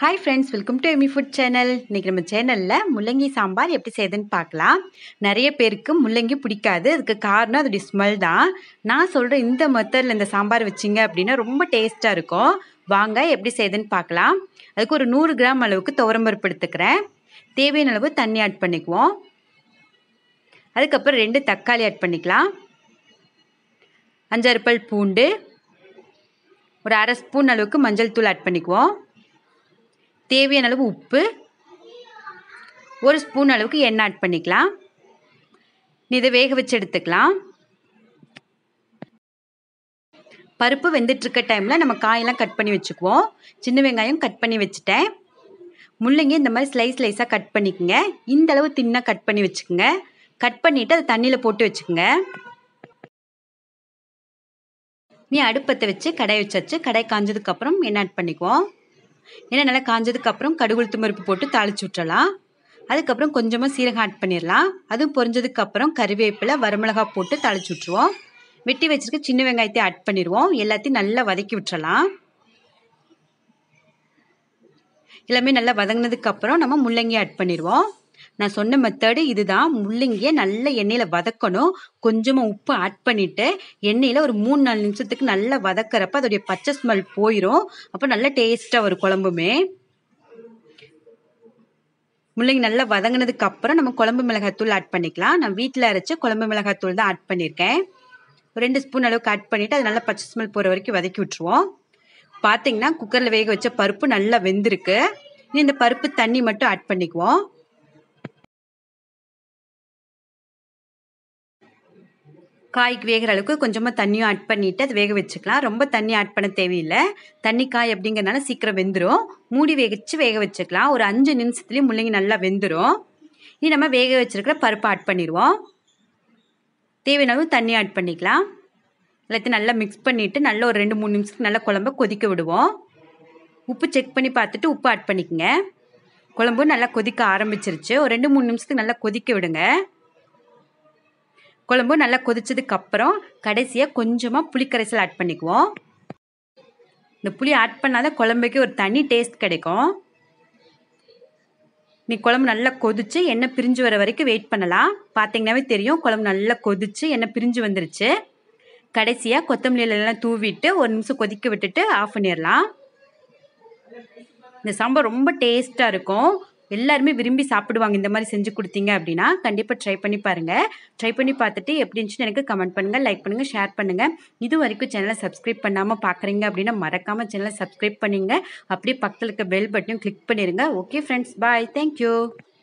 hi friends welcome to Amy food channel இன்றைக்கி நம்ம சேனலில் முள்ளங்கி சாம்பார் எப்படி செய்யுதுன்னு பார்க்கலாம் நிறைய பேருக்கு முள்ளங்கி பிடிக்காது அதுக்கு காரணம் அதோடைய ஸ்மெல் தான் நான் சொல்கிற இந்த மெத்தடில் இந்த சாம்பார் வச்சிங்க அப்படின்னா ரொம்ப டேஸ்ட்டாக இருக்கும் வாங்க எப்படி செய்யுதுன்னு பார்க்கலாம் அதுக்கு ஒரு நூறு கிராம் அளவுக்கு துவரம்பருப்பு எடுத்துக்கிறேன் தேவையான அளவு தண்ணி ஆட் பண்ணிக்குவோம் அதுக்கப்புறம் ரெண்டு தக்காளி ஆட் பண்ணிக்கலாம் அஞ்சாறு பல் பூண்டு ஒரு அரை ஸ்பூன் அளவுக்கு மஞ்சள் தூள் ஆட் பண்ணிக்குவோம் தேவையான அளவு உப்பு ஒரு ஸ்பூன் அளவுக்கு எண்ணெய் ஆட் பண்ணிக்கலாம் இதை வேக வச்சு எடுத்துக்கலாம் பருப்பு வெந்துட்டுருக்க டைமில் நம்ம காயெல்லாம் கட் பண்ணி வச்சுக்குவோம் சின்ன வெங்காயம் கட் பண்ணி வச்சுட்டேன் முள்ளங்கி இந்த மாதிரி ஸ்லைஸ் ஸ்லைஸாக கட் பண்ணிக்கோங்க இந்த அளவு தின்னாக கட் பண்ணி வச்சுக்கோங்க கட் பண்ணிவிட்டு அதை தண்ணியில் போட்டு வச்சுக்கோங்க நீ அடுப்பத்தை வச்சு கடை வச்சாச்சு கடை காஞ்சதுக்கப்புறம் எண்ணெய் ஆட் பண்ணிக்குவோம் எண்ணெய் நல்லா காஞ்சதுக்கப்புறம் கடுகுளுத்து பருப்பு போட்டு தாளிச்சு விட்டுறலாம் அதுக்கப்புறம் கொஞ்சமாக சீரகம் ஆட் பண்ணிடலாம் அதுவும் பொரிஞ்சதுக்கப்புறம் கறிவேப்பிலை வரமிளகா போட்டு தாளிச்சு விட்ருவோம் வெட்டி வச்சுருக்க சின்ன வெங்காயத்தை ஆட் பண்ணிடுவோம் எல்லாத்தையும் நல்லா வதக்கி விட்டுறலாம் எல்லாமே நல்லா வதங்கினதுக்கப்புறம் நம்ம முள்ளங்கி ஆட் பண்ணிடுவோம் நான் சொன்ன மெத்தடு இதுதான் முள்ளங்கியை நல்ல எண்ணெயில் வதக்கணும் கொஞ்சமாக உப்பு ஆட் பண்ணிவிட்டு எண்ணெயில் ஒரு மூணு நாலு நிமிஷத்துக்கு நல்லா வதக்கிறப்ப அதோடைய பச்சை ஸ்மெல் போயிடும் அப்போ நல்லா டேஸ்ட்டாக வரும் குழம்புமே முள்ளங்கி நல்லா வதங்கினதுக்கு அப்புறம் நம்ம குழம்பு மிளகாத்தூள் ஆட் பண்ணிக்கலாம் நான் வீட்டில் அரைச்ச குழம்பு மிளகாத்தூள் தான் ஆட் பண்ணியிருக்கேன் ஒரு ரெண்டு ஸ்பூன் அளவுக்கு ஆட் பண்ணிவிட்டு அது நல்லா பச்சை ஸ்மெல் போகிற வரைக்கும் வதக்கி விட்ருவோம் பார்த்தீங்கன்னா குக்கரில் வேக வச்ச பருப்பு நல்லா வெந்திருக்கு இந்த பருப்பு தண்ணி மட்டும் ஆட் பண்ணிக்குவோம் காய்க்கு வேகிற அளவுக்கு கொஞ்சமாக தண்ணியும் ஆட் பண்ணிவிட்டு அது வேக வச்சுக்கலாம் ரொம்ப தண்ணி ஆட் பண்ண தேவையில்லை தண்ணி காய் அப்படிங்கிறனால சீக்கிரம் வெந்துடும் மூடி வேகச்சு வேக வச்சுக்கலாம் ஒரு அஞ்சு நிமிஷத்துலேயும் முள்ளங்கி நல்லா வெந்துடும் இனி நம்ம வேக வச்சுருக்கிற பருப்பு ஆட் பண்ணிடுவோம் தேவையான அளவு தண்ணி ஆட் பண்ணிக்கலாம் எல்லாத்தையும் நல்லா மிக்ஸ் பண்ணிவிட்டு நல்லா ஒரு ரெண்டு மூணு நிமிஷத்துக்கு நல்லா குழம்ப கொதிக்க விடுவோம் உப்பு செக் பண்ணி பார்த்துட்டு உப்பு ஆட் பண்ணிக்கோங்க குழம்பு நல்லா கொதிக்க ஆரம்பிச்சிருச்சு ஒரு ரெண்டு மூணு நிமிஷத்துக்கு நல்லா கொதிக்க விடுங்க குழம்பு நல்லா கொதிச்சதுக்கு அப்புறம் கடைசியாக கொஞ்சமாக புளிக்கரைசல் ஆட் பண்ணிக்குவோம் இந்த புளி ஆட் பண்ணாதான் குழம்புக்கு ஒரு தனி டேஸ்ட் கிடைக்கும் நீ குழம்பு நல்லா கொதிச்சு எண்ணெய் பிரிஞ்சு வர வரைக்கும் வெயிட் பண்ணலாம் பார்த்தீங்கன்னாவே தெரியும் குழம்பு நல்லா கொதிச்சு எண்ணெய் பிரிஞ்சு வந்துருச்சு கடைசியாக கொத்தமல்லி எல்லாம் தூவிட்டு ஒரு நிமிஷம் கொதிக்க விட்டுட்டு ஆஃப் பண்ணிடலாம் இந்த சாம்பார் ரொம்ப டேஸ்ட்டாக இருக்கும் எல்லாருமே விரும்பி சாப்பிடுவாங்க இந்த மாதிரி செஞ்சு கொடுத்தீங்க அப்படின்னா கண்டிப்பாக ட்ரை பண்ணி பாருங்கள் ட்ரை பண்ணி பார்த்துட்டு எப்படி இருந்துச்சுன்னு எனக்கு கமெண்ட் பண்ணுங்கள் லைக் பண்ணுங்கள் ஷேர் பண்ணுங்கள் இது வரைக்கும் சேனலை சப்ஸ்கிரைப் பண்ணாமல் பார்க்குறீங்க அப்படின்னா மறக்காமல் சேனலை சப்ஸ்கிரைப் பண்ணிங்க அப்படியே பக்கத்தில் இருக்க பெல் பட்டனையும் கிளிக் பண்ணிடுங்க ஓகே ஃப்ரெண்ட்ஸ் பாய் தேங்க்யூ